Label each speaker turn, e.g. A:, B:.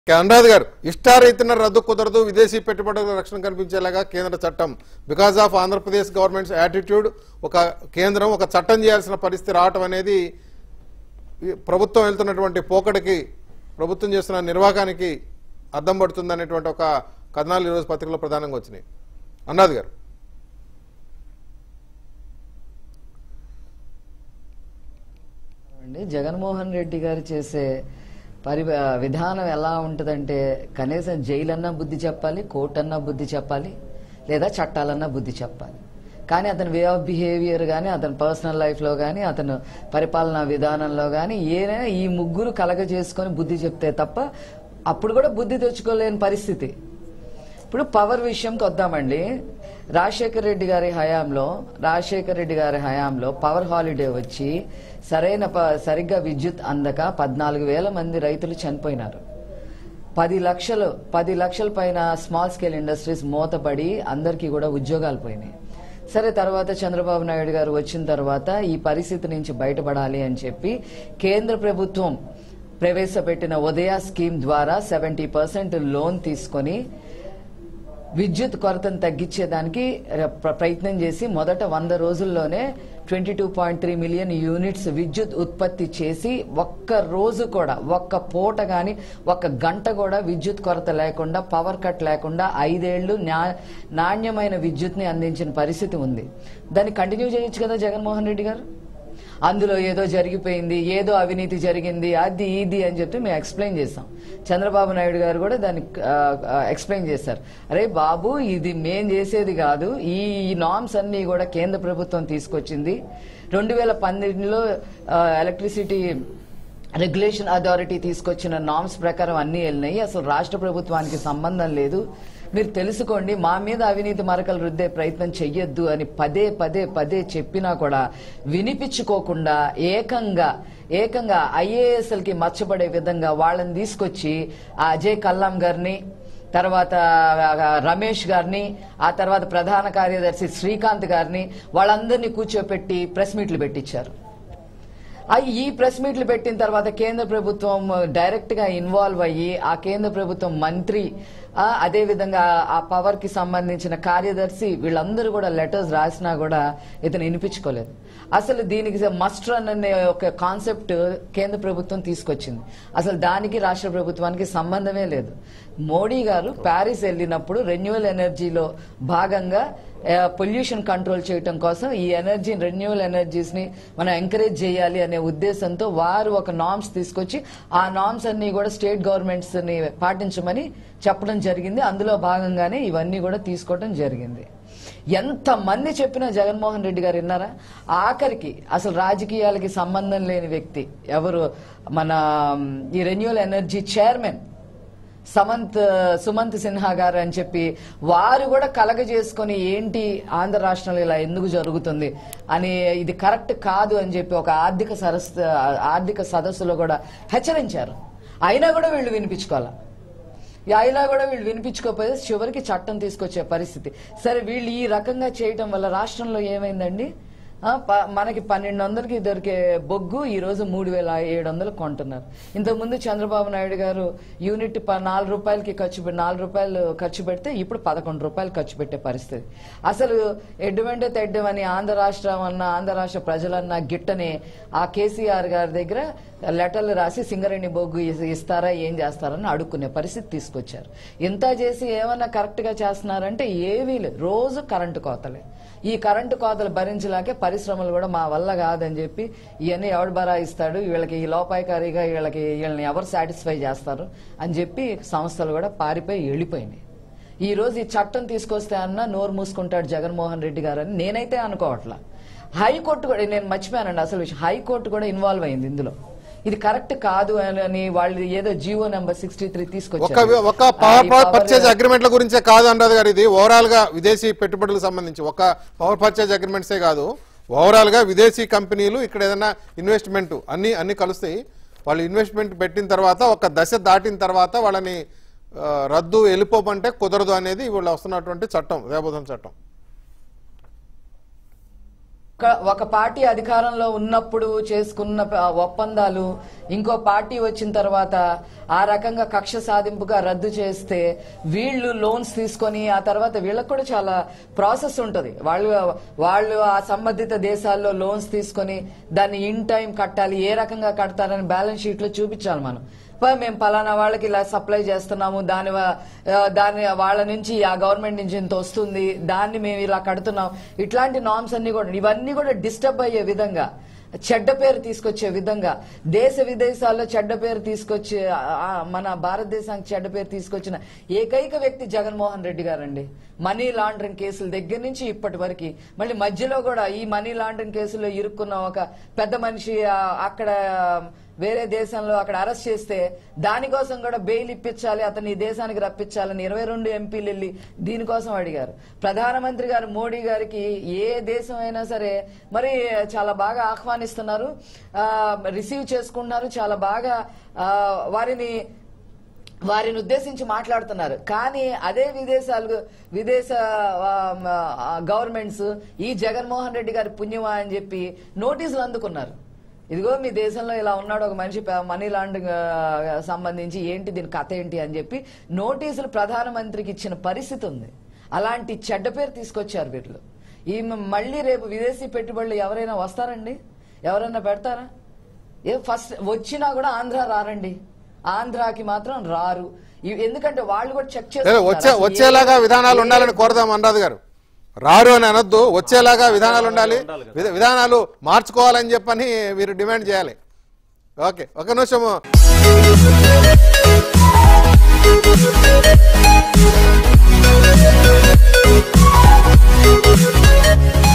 A: ఇక అనురాధ్ గారు ఇష్టారీతిన రద్దు కుదరదు విదేశీ పెట్టుబడుల రక్షణ కల్పించేలాగా కేంద్ర చట్టం because of Andhra Pradesh government's attitude ఒక కేంద్రం ఒక చట్టం చేయాల్సిన పరిస్థితి రావటం అనేది ఈ ప్రభుత్వం వెళ్తున్నటువంటి పోకడికి ప్రభుత్వం చేస్తున్న నిర్వాహానికి అద్దం పడుతుంది అనేటువంటి ఒక కథనాలు ఈరోజు పత్రికలో ప్రధానంగా వచ్చినాయి అనురాధ్ గారు
B: అండి జగన్మోహన్ రెడ్డి గారు చేసే పరి విధానం ఎలా ఉంటుందంటే కనీసం జైలన్నా బుద్ధి చెప్పాలి కోర్టు అన్నా బుద్ధి చెప్పాలి లేదా చట్టాలన్నా బుద్ధి చెప్పాలి కానీ అతని వే ఆఫ్ బిహేవియర్ కానీ అతని పర్సనల్ లైఫ్లో కానీ అతను పరిపాలనా విధానంలో కానీ ఏదైనా ఈ ముగ్గురు కలగ చేసుకొని బుద్ధి చెప్తే తప్ప అప్పుడు కూడా బుద్ధి తెచ్చుకోలేని పరిస్థితి ఇప్పుడు పవర్ విషయంకి వద్దామండి రాజశేఖర్ రెడ్డి గారి హయాంలో రాజశేఖర్ రెడ్డి గారి హయాంలో పవర్ హాలిడే వచ్చి సరైన ప- సరిగ్గా విద్యుత్ అందక పద్నాలుగు వేల మంది రైతులు చనిపోయినారు పది లక్షలు పది లక్షల పైన స్మాల్ స్కేల్ ఇండస్ట్రీస్ మూతపడి అందరికీ కూడా ఉద్యోగాలు పోయినాయి సరే తర్వాత చంద్రబాబు నాయుడు గారు వచ్చిన తర్వాత ఈ పరిస్థితి నుంచి బయటపడాలి అని చెప్పి కేంద్ర ప్రభుత్వం ప్రవేశపెట్టిన ఉదయ స్కీమ్ ద్వారా సెవెంటీ పర్సెంట్ లోన్ తీసుకొని విద్యుత్ కొరతను తగ్గించేదానికి ప్ర- ప్రయత్నం చేసి మొదట వంద రోజుల్లోనే twenty two point three million units విద్యుత్ ఉత్పత్తి చేసి ఒక్క రోజు కూడా ఒక్క పూట గాని ఒక్క గంట కూడా విద్యుత్ కొరత లేకుండా పవర్ కట్ లేకుండా ఐదేళ్లు న్యా- నాణ్యమైన విద్యుత్ని అందించిన పరిస్థితి ఉంది దాన్ని కంటిన్యూ చేయొచ్చు కదా జగన్మోహన్ రెడ్డి గారు అందులో ఏదో జరిగిపోయింది ఏదో అవినీతి జరిగింది అది ఇది అని చెప్పి మేము ఎక్స్ప్లెయిన్ చేస్తాం చంద్రబాబు నాయుడు గారు కూడా దాన్ని ఎక్స్ప్లెయిన్ చేశారు అరే బాబు ఇది మేం చేసేది కాదు ఈ నామ్స్ అన్ని కూడా కేంద్ర ప్రభుత్వం తీసుకొచ్చింది రెండు వేల పన్నెండులో ఎలక్ట్రిసిటీ రెగ్యులేషన్ అథారిటీ తీసుకొచ్చిన నామ్స్ ప్రకారం అన్ని వెళ్ళినాయి అసలు రాష్ట్ర ప్రభుత్వానికి సంబంధం లేదు మీరు తెలుసుకోండి మా మీద అవినీతి మరకలు రుద్దే ప్రయత్నం చెయ్యొద్దు అని పదే పదే పదే చెప్పినా కూడా వినిపించుకోకుండా ఏకంగా ఏకంగా ఐఏఎస్ఎల్కి మచ్చబడే విధంగా వాళ్ళని తీసుకొచ్చి ఆ అజయ్ కల్లాం గారిని తర్వాత ఆ, రమేష్ గారిని ఆ తర్వాత ప్రధాన కార్యదర్శి శ్రీకాంత్ గారిని వాళ్ళందరినీ కూర్చోపెట్టి ప్రెస్ మీట్లు పెట్టించారు ఆ ఈ ప్రెస్ మీట్లు పెట్టిన తర్వాత కేంద్ర ప్రభుత్వం డైరెక్ట్ గా ఇన్వాల్వ్ అయ్యి ఆ కేంద్ర ప్రభుత్వం మంత్రి ఆ, అదే విధంగా ఆ పవర్ కి సంబంధించిన కార్యదర్శి వీళ్ళందరూ కూడా లెటర్స్ రాసినా కూడా ఇతను వినిపించుకోలేదు అసలు దీనికి మస్ట్ రన్ అనే ఒక కాన్సెప్ట్ కేంద్ర ప్రభుత్వం తీసుకొచ్చింది అసలు దానికి రాష్ట్ర ప్రభుత్వానికి సంబంధమే లేదు మోడీ గారు ప్యారిస్ వెళ్ళినప్పుడు రెన్యూవల్ ఎనర్జీలో భాగంగా పొల్యూషన్ కంట్రోల్ చేయటం కోసం ఈ ఎనర్జీ రెన్యూవల్ ఎనర్జీస్ ని మనం ఎంకరేజ్ చేయాలి అనే ఉద్దేశంతో వారు ఒక నామ్స్ తీసుకొచ్చి ఆ నామ్స్ అన్ని కూడా స్టేట్ గవర్నమెంట్స్ ని పాటించమని చెప్పడం జరిగింది అందులో భాగంగానే ఇవన్నీ కూడా తీసుకోవడం జరిగింది ఎంత మంది చెప్పినా జగన్మోహన్ రెడ్డి గారు విన్నారా ఆఖరికి అసలు రాజకీయాలకి సంబంధం లేని వ్యక్తి ఎవరు మన మ్, ఈ renewal energy chairman Samant Sumant Sinha గారు అని చెప్పి వారు కూడా కలగ చేసుకొని ఏంటి ఆంధ్ర రాష్ట్రంలో ఇలా ఎందుకు జరుగుతుంది అని ఇది కరెక్ట్ కాదు అని చెప్పి ఒక ఆర్థిక సరస్సు ఆర్థిక సదస్సులో కూడా హెచ్చరించారు అయినా కూడా వీళ్ళు వినిపించుకోవాలా ఈ అయినా కూడా వీళ్ళు వినిపించుకోకపోతే చివరికి చట్టం తీసుకొచ్చే పరిస్థితి సరే వీళ్ళు ఈ రకంగా చేయటం వల్ల రాష్ట్రంలో ఏమైందండి ఆ, ప- మనకి పన్నెండు వందలకి దొరికే బొగ్గు ఈ రోజు మూడు వేల ఏడు వందలు కొంటున్నారు ఇంతకుముందు చంద్రబాబు నాయుడు గారు యూనిట్ ప- నాలుగు రూపాయలకి ఖర్చు పె- నాలుగు రూపాయలు ఖర్చు పెడితే ఇప్పుడు పదకొండు రూపాయలు ఖర్చు పెట్టే పరిస్థితి అసలు ఎడ్డుమెంటే తెడ్డమని ఆంధ్ర రాష్ట్రం అన్న ఆంధ్ర రాష్ట్ర ప్రజలన్న గిట్టని ఆ కేసీఆర్ గారి దగ్గర లెటర్లు రాసి సింగరేణి బొగ్గు ఇస్- ఇస్తారా ఏం చేస్తారని అడుక్కునే పరిస్థితి తీసుకొచ్చారు ఇంత చేసి ఏమన్నా కరెక్ట్ గా చేస్తున్నారంటే ఏమీ లేదు రోజు కరెంటు కోతలే ఈ కరెంటు కోతలు భరించలేకే పరిశ్రమలు కూడా మా వల్ల కాదని చెప్పి ఇవన్నీ ఎవడు బరా ఇస్తాడు వీళ్ళకి ఈ లోపాయకారిగా వీళ్ళకి వీళ్ళని ఎవరు సాటిస్ఫై చేస్తారు అని చెప్పి సంస్థలు కూడా పారిపోయి వెళ్ళిపోయినాయి ఈ రోజు ఈ చట్టం తీసుకొస్తే అన్న నోరు మూసుకుంటాడు జగన్మోహన్ రెడ్డి గారు అని నేనైతే అనుకోవట్లా హైకోర్టు కూడా నేను మర్చిపోయానండి అసలు విషయం హైకోర్టు కూడా ఇన్వాల్వ్ అయింది ఇందులో ఇది కరెక్ట్ కాదు అని వాళ్ళు ఏదో జీవో నెంబర్ సిక్స్టీ త్రీ
A: ఒక
B: తీసుకొచ్చారు
A: ఒక
B: ఆ,
A: పవర్
B: ఈ power-
A: పర్చేజ్ అగ్రిమెంట్ల గురించే కాదు అనురాధ్ గారు ఇది ఓవరాల్ గా విదేశీ పెట్టుబడులకు సంబంధించి ఒక పవర్ పర్చేజ్ అగ్రిమెంట్సే కాదు ఓవరాల్ గా విదేశీ కంపెనీలు ఇక్కడ ఏదైనా ఇన్వెస్ట్మెంట్ అన్ని అన్ని కలుస్తాయి వాళ్ళు ఇన్వెస్ట్మెంట్ పెట్టిన తర్వాత ఒక దశ దాటిన తర్వాత వాళ్ళని ఆ, రద్దు వెళ్ళిపోమంటే కుదరదు అనేది వీళ్ళు వస్తున్నటువంటి చట్టం రేబోధన చట్టం
B: ఒక- ఒక పార్టీ అధికారంలో ఉన్నప్పుడు చేసుకున్న ప- ఒప్పందాలు ఇంకో పార్టీ వచ్చిన తర్వాత ఆ రకంగా కక్ష సాధింపుగా రద్దు చేస్తే వీళ్ళు లోన్స్ తీసుకొని ఆ తర్వాత వీళ్ళకి కూడా చాలా ప్రాసెస్ ఉంటుంది వాళ్ళు వాళ్ళు ఆ సంబంధిత దేశాల్లో లోన్స్ తీసుకొని దాన్ని ఇన్ టైం కట్టాలి ఏ రకంగా కడతారని బ్యాలెన్స్ షీట్ లో చూపించాలి మనం ప- మేము పలానా వాళ్ళకి ఇలా సప్లై చేస్తున్నాము దాని వ- ఆ, దాని వాళ్ళ నుంచి ఆ గవర్నమెంట్ నుంచి ఇంత వస్తుంది దాన్ని మేము ఇలా కడుతున్నాం ఇట్లాంటి నామ్స్ అన్ని కూడా ఇవన్నీ కూడా డిస్టర్బ్ అయ్యే విధంగా చెడ్డ పేరు తీసుకొచ్చే విధంగా దేశ విదేశాల్లో చెడ్డ పేరు తీసుకొచ్చే ఆ, ఆ, మన భారతదేశానికి చెడ్డ పేరు తీసుకొచ్చిన ఏకైక వ్యక్తి జగన్మోహన్ రెడ్డి గారండి మనీ లాండరింగ్ కేసుల దగ్గర నుంచి ఇప్పటి వరకు మళ్ళీ మధ్యలో కూడా ఈ మనీ లాండరింగ్ కేసులో ఇరుక్కున్న ఒక పెద్ద మనిషి ఆ, అక్కడ వేరే దేశంలో అక్కడ అరెస్ట్ చేస్తే దానికోసం కూడా బెయిల్ ఇప్పించాలి అతన్ని ఈ దేశానికి రప్పించాలని ఇరవై రెండు ఎంపీలు వెళ్ళి దీనికోసం అడిగారు ప్రధానమంత్రి గారు మోడీ గారికి ఏ దేశం అయినా సరే మరి చాలా బాగా ఆహ్వానిస్తున్నారు రిసీవ్ చేసుకుంటున్నారు చాలా బాగా ఆ, వారిని వారిని ఉద్దేశించి మాట్లాడుతున్నారు కానీ అదే విదేశాలు విదేశ గవర్నమెంట్స్ ఈ జగన్మోహన్ రెడ్డి గారి పుణ్యమా అని చెప్పి నోటీసులు అందుకున్నారు ఇదిగో మీ దేశంలో ఇలా ఉన్నాడు ఒక మనిషి ప- మనీ లాండరింగ్ ఆ, సంబంధించి ఏంటి దీని కథ ఏంటి అని చెప్పి నోటీసులు ప్రధానమంత్రికి ఇచ్చిన పరిస్థితి ఉంది అలాంటి చెడ్డ పేరు తీసుకొచ్చారు వీళ్ళు ఈ మ- మళ్ళీ రేపు విదేశీ పెట్టుబడులు ఎవరైనా వస్తారండి ఎవరైనా పెడతారా ఏ ఫస్ట్ వచ్చినా కూడా ఆంధ్ర రారండి ఆంధ్రాకి మాత్రం రారు ఇవి- ఎందుకంటే వాళ్ళు కూడా చెక్
A: సరే,
B: చేస్తారు
A: వచ్చే
B: అసలు ఏ-
A: వచ్చేలాగా విధానాలు
B: ఏ-
A: ఉండాలని కోరదాం అనురాధ్ గారు రారు అని అనొద్దు వచ్చేలాగా విధానాలు ఉండాలి విధ- విధానాలు మార్చుకోవాలని చెప్పని మీరు డిమాండ్ చేయాలి ఓకే ఒక నిమిషము
C: Thank you.